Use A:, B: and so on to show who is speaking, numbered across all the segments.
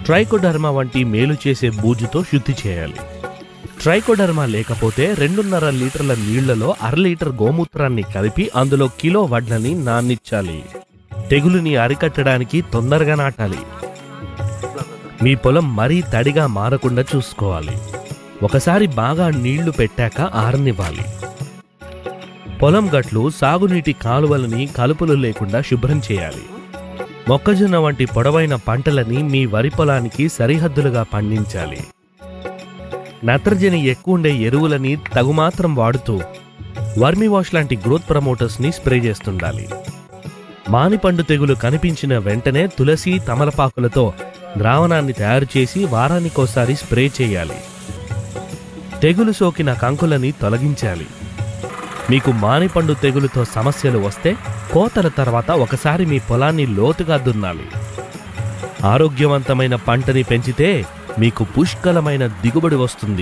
A: trichoderma వంటి మేలు చేసే బూజుతో శుద్ధి చేయాలి ట్రైకోడర్మా లేకపోతే రెండున్నర లీటర్ల నీళ్లలో అర లీటర్ గోమూత్రాన్ని కలిపి అందులో కిలో వడ్లని నాన్నిచ్చాలి తెగులుని అరికట్టడానికి తొందరగా నాటాలి మీ పొలం మరీ తడిగా మారకుండా చూసుకోవాలి ఒకసారి బాగా నీళ్లు పెట్టాక ఆరనివ్వాలి పొలం గట్లు సాగునీటి కాలువలని కలుపులు లేకుండా శుభ్రం చేయాలి మొక్కజొన్న వంటి పొడవైన పంటలని మీ వరి పొలానికి సరిహద్దులుగా పండించాలి నత్రజని ఎక్కువ ఉండే ఎరువులని తగుమాత్రం వాడుతూ వర్మి వాష్ లాంటి గ్రోత్ ప్రమోటర్స్ని స్ప్రే చేస్తుండాలి మానిపండు తెగులు కనిపించిన వెంటనే తులసి తమలపాకులతో ద్రావణాన్ని తయారు చేసి వారానికోసారి స్ప్రే చేయాలి తెగులు సోకిన కంకులని తొలగించాలి మీకు మానిపండు తెగులుతో సమస్యలు వస్తే కోతల తర్వాత ఒకసారి మీ పొలాన్ని లోతుగా దున్నాలి ఆరోగ్యవంతమైన పంటని పెంచితే మీకు పుష్కలమైన దిగుబడి వస్తుంది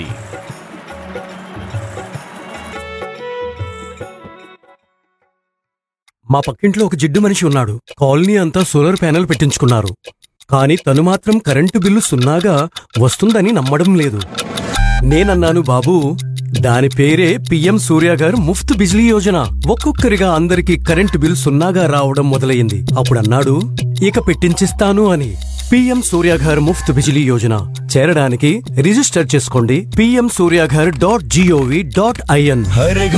B: మా పక్కింట్లో ఒక జిడ్డు మనిషి ఉన్నాడు కాలనీ అంతా సోలార్ ప్యానెల్ పెట్టించుకున్నారు కానీ తను మాత్రం కరెంటు బిల్లు సున్నాగా వస్తుందని నమ్మడం లేదు నేనన్నాను బాబు దాని పేరే పిఎం సూర్య గారు ముఫ్త్ బిజ్లీ యోజన ఒక్కొక్కరిగా అందరికి కరెంటు బిల్ సున్నాగా రావడం మొదలయ్యింది అప్పుడు అన్నాడు ఇక పెట్టించిస్తాను అని పిఎం సూర్యాఘర్ ముఫ్త్ బిజిలీ యోజన చేరడానికి రిజిస్టర్ చేసుకోండి PM Suryaghar dot GOV dot IN